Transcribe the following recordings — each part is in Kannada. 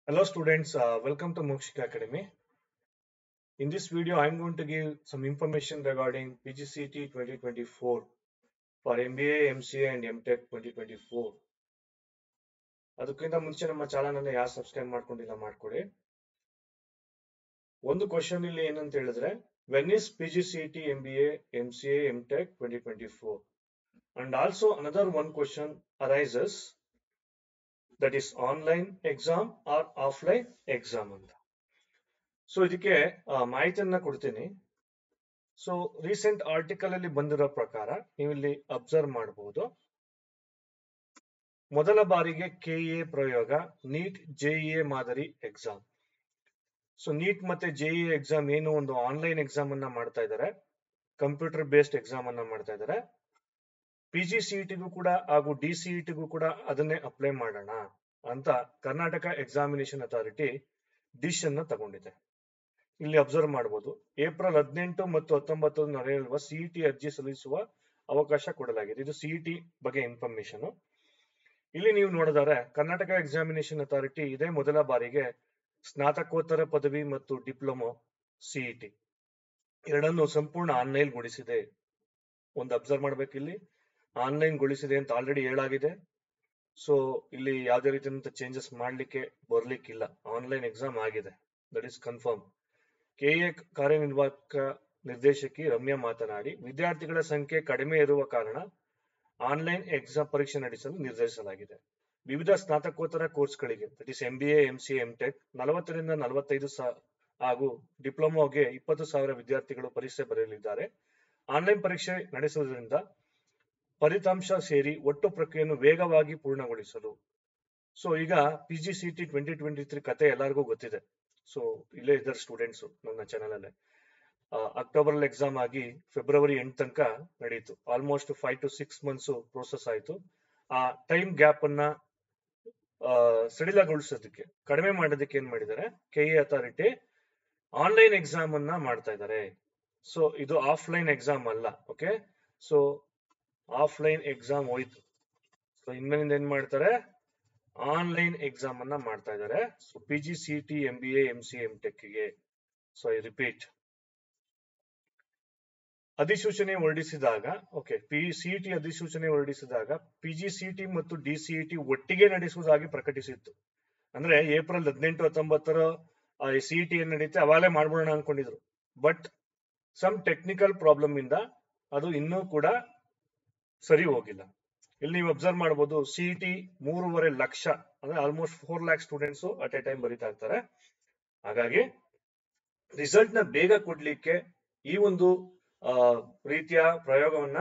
Hello students, uh, welcome to Mokshika Academy. In this video, I'm going to give some information regarding PGCT 2024 for MBA, MCA and MTech 2024. ಅದಕ್ಕಿಂತ ಮುಂಚೆ ನಮ್ಮ ಚಾನಲ್ ಅನ್ನ ಯಾರು ಸಬ್ಸ್ಕ್ರೈಬ್ ಮಾಡ್ಕೊಂಡಿಲ್ಲ ಮಾಡ್ಕೊಡಿ ಒಂದು ಕ್ವಶನ್ ಇಲ್ಲಿ ಏನಂತ ಹೇಳಿದ್ರೆ when is P G C T M B A M C A M tech twenty twenty four and also another one question arises that is online exam or offline exam ಅಂತ ಸೊ ಇದಕ್ಕೆ ಆ, ಮಾಹಿತಿಯನ್ನ ಕೊಡ್ತೀನಿ ಸೊ ರೀಸೆಂಟ್ ಆರ್ಟಿಕಲ್ ಅಲ್ಲಿ ಬಂದಿರೋ ಪ್ರಕಾರ ನೀವು ಇಲ್ಲಿ ಅಬ್ಸರ್ವ್ ಮಾಡಬಹುದು ಮೊದಲ ಬಾರಿಗೆ ಕೆಇಎ ಪ್ರಯೋಗ ನೀಟ್ ಜೆಇಎ ಮಾದರಿ ಎಕ್ಸಾಮ್ ಸೊ ನೀಟ್ ಮತ್ತೆ ಜೆಇಎ ಎಕ್ಸಾಮ್ ಏನು ಒಂದು ಆನ್ಲೈನ್ ಎಕ್ಸಾಮ್ ಅನ್ನ ಮಾಡ್ತಾ ಇದ್ದಾರೆ ಕಂಪ್ಯೂಟರ್ ಬೇಸ್ಡ್ ಎಕ್ಸಾಮ್ ಅನ್ನ ಮಾಡ್ತಾ ಇದ್ದಾರೆ ಪಿ ಜಿ ಸಿಇಟಿಗೂ ಕೂಡ ಹಾಗೂ ಡಿ ಸಿಇಟಿಗೂ ಕೂಡ ಅದನ್ನೇ ಅಪ್ಲೈ ಮಾಡೋಣ ಅಂತ ಕರ್ನಾಟಕ ಎಕ್ಸಾಮಿನೇಷನ್ ಅಥಾರಿಟಿ ಡಿಶ್ ಅನ್ನ ತಗೊಂಡಿದೆ ಇಲ್ಲಿ ಅಬ್ಸರ್ವ್ ಮಾಡಬಹುದು ಏಪ್ರಿಲ್ ಹದಿನೆಂಟು ಮತ್ತು ಹತ್ತೊಂಬತ್ತು ನಡೆಯಲಿರುವ ಸಿಇಟಿ ಅರ್ಜಿ ಸಲ್ಲಿಸುವ ಅವಕಾಶ ಕೊಡಲಾಗಿದೆ ಇದು ಸಿಇಟಿ ಬಗ್ಗೆ ಇನ್ಫಾರ್ಮೇಶನ್ ಇಲ್ಲಿ ನೀವು ನೋಡಿದರೆ ಕರ್ನಾಟಕ ಎಕ್ಸಾಮಿನೇಷನ್ ಅಥಾರಿಟಿ ಇದೇ ಮೊದಲ ಬಾರಿಗೆ ಸ್ನಾತಕೋತ್ತರ ಪದವಿ ಮತ್ತು ಡಿಪ್ಲೊಮೊ ಸಿಇಟಿ ಎರಡನ್ನು ಸಂಪೂರ್ಣ ಆನ್ಲೈನ್ ಗೊಳಿಸಿದೆ ಒಂದು ಅಬ್ಸರ್ವ್ ಮಾಡ್ಬೇಕು ಇಲ್ಲಿ ಆನ್ಲೈನ್ ಗೊಳಿಸಿದೆ ಅಂತ ಆಲ್ರೆಡಿ ಹೇಳಾಗಿದೆ ಸೊ ಇಲ್ಲಿ ಯಾವುದೇ ರೀತಿಯಂತ ಚೇಂಜಸ್ ಮಾಡ್ಲಿಕ್ಕೆ ಬರ್ಲಿಕ್ಕಿಲ್ಲ ಆನ್ಲೈನ್ ಎಕ್ಸಾಮ್ ಆಗಿದೆ ದಟ್ ಇಸ್ ಕನ್ಫರ್ಮ್ ಕೆಎ ಕಾರ್ಯನಿರ್ವಾಹಕ ನಿರ್ದೇಶಕಿ ರಮ್ಯಾ ಮಾತನಾಡಿ ವಿದ್ಯಾರ್ಥಿಗಳ ಸಂಖ್ಯೆ ಕಡಿಮೆ ಇರುವ ಕಾರಣ ಆನ್ಲೈನ್ ಎಕ್ಸಾಮ್ ಪರೀಕ್ಷೆ ನಡೆಸಲು ನಿರ್ಧರಿಸಲಾಗಿದೆ ವಿವಿಧ ಸ್ನಾತಕೋತ್ತರ ಕೋರ್ಸ್ಗಳಿಗೆ that is MBA MC M Tech ನಲವತ್ತರಿಂದ ನಲವತ್ತೈದು ಸಾ ಹಾಗೂ ಡಿಪ್ಲೊಮೊಗೆ ಇಪ್ಪತ್ತು ಸಾವಿರ ವಿದ್ಯಾರ್ಥಿಗಳು ಪರೀಕ್ಷೆ ಬರೆಯಲಿದ್ದಾರೆ ಆನ್ಲೈನ್ ಪರೀಕ್ಷೆ ನಡೆಸುವುದರಿಂದ ಫಲಿತಾಂಶ ಸೇರಿ ಒಟ್ಟು ಪ್ರಕ್ರಿಯೆಯನ್ನು ವೇಗವಾಗಿ ಪೂರ್ಣಗೊಳಿಸಲು ಸೊ ಈಗ P G C T twenty twenty three ಕತೆ ಎಲ್ಲರಿಗೂ ಗೊತ್ತಿದೆ ಸೊ ಇಲ್ಲೇ ಇದ್ದಾರೆ ಸ್ಟೂಡೆಂಟ್ಸ್ ನನ್ನ ಚಾನಲ್ ಅಲ್ಲೇ ಅಕ್ಟೋಬರ್ ಅಲ್ಲಿ ಎಕ್ಸಾಮ್ ಆಗಿ ಫೆಬ್ರವರಿ ಎಂಟ್ ತನಕ ನಡೀತು almost five to six months process ಆಯ್ತು ಆ ಟೈಮ್ ಗ್ಯಾಪ್ ಅನ್ನ ಆ, ಸಡಿಲಗೊಳಿಸೋದಕ್ಕೆ ಕಡಿಮೆ ಮಾಡೋದಕ್ಕೆ ಏನ್ ಮಾಡಿದ್ದಾರೆ ಕೆಇ ಅಥಾರಿಟಿ ಆನ್ಲೈನ್ ಎಕ್ಸಾಮ್ ಅನ್ನ ಮಾಡ್ತಾ ಇದ್ದಾರೆ ಸೊ ಇದು ಆಫ್ಲೈನ್ ಎಕ್ಸಾಮ್ ಅಲ್ಲ ಓಕೆ ಸೊ ಆಫ್ಲೈನ್ ಎಕ್ಸಾಮ್ ಹೋಯ್ತು ಸೊ ಇನ್ಮೇಲಿಂದ ಏನ್ ಮಾಡ್ತಾರೆ ಆನ್ಲೈನ್ ಎಕ್ಸಾಮ್ ಅನ್ನ ಮಾಡ್ತಾ ಇದ್ದಾರೆ so P G C T M B A M C M ಟೆಕ್ಗೆ ಸೊ ಐ ರಿಪೀಟ್ ಅಧಿಸೂಚನೆ ಹೊರಡಿಸಿದಾಗ ಓಕೆ ಪಿ ಸಿಇಟಿ ಅಧಿಸೂಚನೆ ಹೊರಡಿಸಿದಾಗ ಪಿಜಿ ಸಿಟಿ ಮತ್ತು ಡಿ ಸಿಇಟಿ ಒಟ್ಟಿಗೆ ನಡೆಸುವುದಾಗಿ ಪ್ರಕಟಿಸಿತ್ತು ಅಂದ್ರೆ ಏಪ್ರಿಲ್ ಹದಿನೆಂಟು ಹತ್ತೊಂಬತ್ತರ ಸಿಇಟಿ ಏನ್ ನಡೀತೆ ಅವಾಗಲೇ ಮಾಡ್ಬಿಡೋಣ ಅನ್ಕೊಂಡಿದ್ರು ಬಟ್ ಸಮ್ ಟೆಕ್ನಿಕಲ್ ಪ್ರಾಬ್ಲಮ್ ಇಂದ ಅದು ಇನ್ನೂ ಕೂಡ ಸರಿ ಹೋಗಿಲ್ಲ ಇಲ್ಲಿ ನೀವು ಅಬ್ಸರ್ವ್ ಮಾಡಬಹುದು ಸಿಇಟಿ ಮೂರುವರೆ ಲಕ್ಷ ಅಂದ್ರೆ almost four lakh students at a time ಬರೀತಾ ಇರ್ತಾರೆ ಹಾಗಾಗಿ ರಿಸಲ್ಟ್ ನ ಬೇಗ ಕೊಡ್ಲಿಕ್ಕೆ ಈ ಒಂದು ಆ, ರೀತಿಯ ಪ್ರಯೋಗವನ್ನ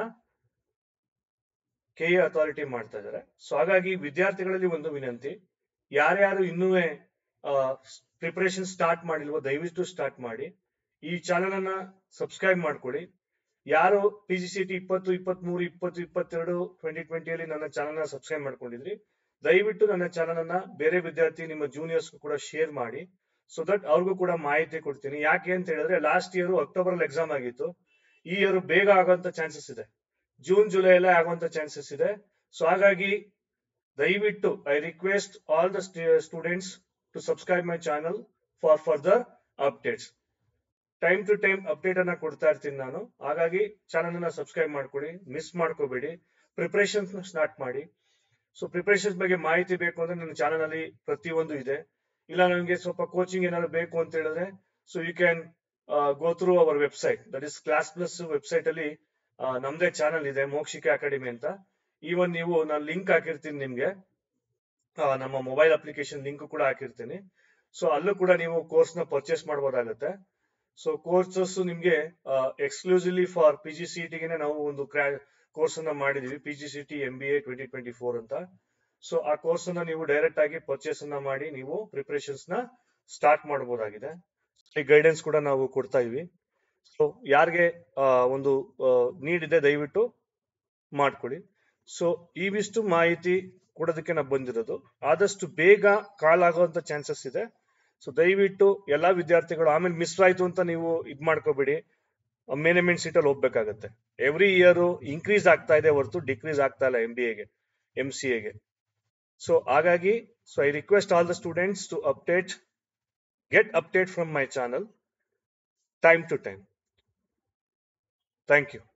ಕೆ ಅಥಾರಿಟಿ ಮಾಡ್ತಾ ಇದ್ದಾರೆ ಸೊ ಹಾಗಾಗಿ ವಿದ್ಯಾರ್ಥಿಗಳಲ್ಲಿ ಒಂದು ವಿನಂತಿ ಯಾರ್ಯಾರು ಇನ್ನೂ ಪ್ರಿಪರೇಷನ್ ಸ್ಟಾರ್ಟ್ ಮಾಡಿಲ್ವೋ ದಯವಿಟ್ಟು ಸ್ಟಾರ್ಟ್ ಮಾಡಿ ಈ ಚಾನೆಲ್ ಅನ್ನ ಸಬ್ಸ್ಕ್ರೈಬ್ ಮಾಡ್ಕೊಳ್ಳಿ ಯಾರು ಪಿ ಜಿ ಸಿ ಟಿ ಇಪ್ಪತ್ತು ಇಪ್ಪತ್ತ್ ಮೂರು ಇಪ್ಪತ್ತು ಇಪ್ಪತ್ತೆರಡು ಟ್ವೆಂಟಿ ಟ್ವೆಂಟಿಯಲ್ಲಿ ನನ್ನ ಚಾನಲ್ ನ ಸಬ್ಸ್ಕ್ರೈಬ್ ಮಾಡ್ಕೊಂಡಿದ್ರಿ ದಯವಿಟ್ಟು ನನ್ನ ಚಾನಲ್ ಅನ್ನ ಬೇರೆ ವಿದ್ಯಾರ್ಥಿ ನಿಮ್ಮ ಜೂನಿಯರ್ಸ್ ಕೂಡ ಶೇರ್ ಮಾಡಿ ಸೊ ದಟ್ ಅವ್ರಿಗೂ ಕೂಡ ಮಾಹಿತಿ ಕೊಡ್ತೀನಿ ಯಾಕೆ ಅಂತ ಹೇಳಿದ್ರೆ ಲಾಸ್ಟ್ ಇಯರ್ ಅಕ್ಟೋಬರ್ ಅಲ್ಲಿ ಎಕ್ಸಾಮ್ ಆಗಿತ್ತು ಈ ಇಯರ್ ಬೇಗ ಆಗುವಂತ ಚಾನ್ಸಸ್ ಇದೆ ಜೂನ್ ಜುಲೈ ಅಲ್ಲೇ ಆಗುವಂತ ಚಾನ್ಸಸ್ ಇದೆ ಸೊ ಹಾಗಾಗಿ ದಯವಿಟ್ಟು I request all the students to subscribe my channel for further updates time to time update ಅನ್ನ ಕೊಡ್ತಾ ಇರ್ತೀನಿ ನಾನು ಹಾಗಾಗಿ ಚಾನಲ್ ಅನ್ನ ಸಬ್ಸ್ಕ್ರೈಬ್ ಮಾಡ್ಕೊಳ್ಳಿ ಮಿಸ್ ಮಾಡ್ಕೋಬೇಡಿ ಪ್ರಿಪರೇಷನ್ ಸ್ಟಾರ್ಟ್ ಮಾಡಿ ಸೊ ಪ್ರಿಪರೇಷನ್ ಬಗ್ಗೆ ಮಾಹಿತಿ ಬೇಕು ಅಂದ್ರೆ ನನ್ನ ಚಾನಲ್ ಅಲ್ಲಿ ಪ್ರತಿಯೊಂದು ಇದೆ ಇಲ್ಲ ನನಗೆ ಸ್ವಲ್ಪ ಕೋಚಿಂಗ್ ಏನಾದ್ರು ಬೇಕು ಅಂತ ಹೇಳಿದ್ರೆ so you can go through our website that is class plus website ಅಲ್ಲಿ ಆ, ನಮ್ದೇ ಚಾನಲ್ ಇದೆ ಮೋಕ್ಷಿಕ ಅಕಾಡೆಮಿ ಅಂತ ಈವನ್ ನೀವು ನಾನು ಲಿಂಕ್ ಹಾಕಿರ್ತೀನಿ ನಿಮ್ಗೆ ಆ, ನಮ್ಮ ಮೊಬೈಲ್ ಅಪ್ಲಿಕೇಶನ್ ಲಿಂಕ್ ಕೂಡ ಹಾಕಿರ್ತೀನಿ ಸೊ ಅಲ್ಲೂ ಕೂಡ ನೀವು ಕೋರ್ಸ್ ನ ಪರ್ಚೇಸ್ ಮಾಡಬಹುದಾಗುತ್ತೆ ಸೊ ಕೋರ್ಸಸ್ ನಿಮ್ಗೆ exclusively for P G C ಟಿಗೆ ನಾವು ಒಂದು ಕೋರ್ಸ್ ಅನ್ನ ಮಾಡಿದೀವಿ P G C T M B A twenty twenty four ಅಂತ ಸೊ ಆ ಕೋರ್ಸ್ ಅನ್ನ ನೀವು ಡೈರೆಕ್ಟ್ ಆಗಿ ಪರ್ಚೇಸ್ ಅನ್ನ ಮಾಡಿ ನೀವು ಪ್ರಿಪರೇಷನ್ಸ್ ನ ಸ್ಟಾರ್ಟ್ ಮಾಡಬಹುದಾಗಿದೆ ಈ ಗೈಡೆನ್ಸ್ ಕೂಡ ನಾವು ಕೊಡ್ತಾ ಇವಿ ಸೊ ಯಾರಿಗೆ ಆ, ಒಂದು ನೀಡ್ ಇದೆ ದಯವಿಟ್ಟು ಮಾಡ್ಕೊಳ್ಳಿ ಸೊ ಇವಿಷ್ಟು ಮಾಹಿತಿ ಕೊಡೋದಕ್ಕೆ ನಾವು ಬಂದಿರೋದು ಆದಷ್ಟು ಬೇಗ ಕಾಲ್ ಆಗುವಂತ ಚಾನ್ಸಸ್ ಇದೆ ಸೊ ದಯವಿಟ್ಟು ಎಲ್ಲಾ ವಿದ್ಯಾರ್ಥಿಗಳು ಆಮೇಲೆ ಮಿಸ್ ಆಯ್ತು ಅಂತ ನೀವು ಇದ್ ಮಾಡ್ಕೋಬೇಡಿ ಮೇನೇಜ್ಮೆಂಟ್ ಸೀಟ್ ಅಲ್ಲಿ ಹೋಗ್ಬೇಕಾಗತ್ತೆ ಎವ್ರಿ ಇಯರ್ ಇನ್ಕ್ರೀಸ್ ಆಗ್ತಾ ಇದೆ ಹೊರತು ಡಿಕ್ರೀಸ್ ಆಗ್ತಾ ಇಲ್ಲ ಎಂ ಬಿ ಎಗೆ ಎಂ ಸಿ ಎಗೆ ಸೊ ಹಾಗಾಗಿ so I request all the students to update get update from my channel time to time thank you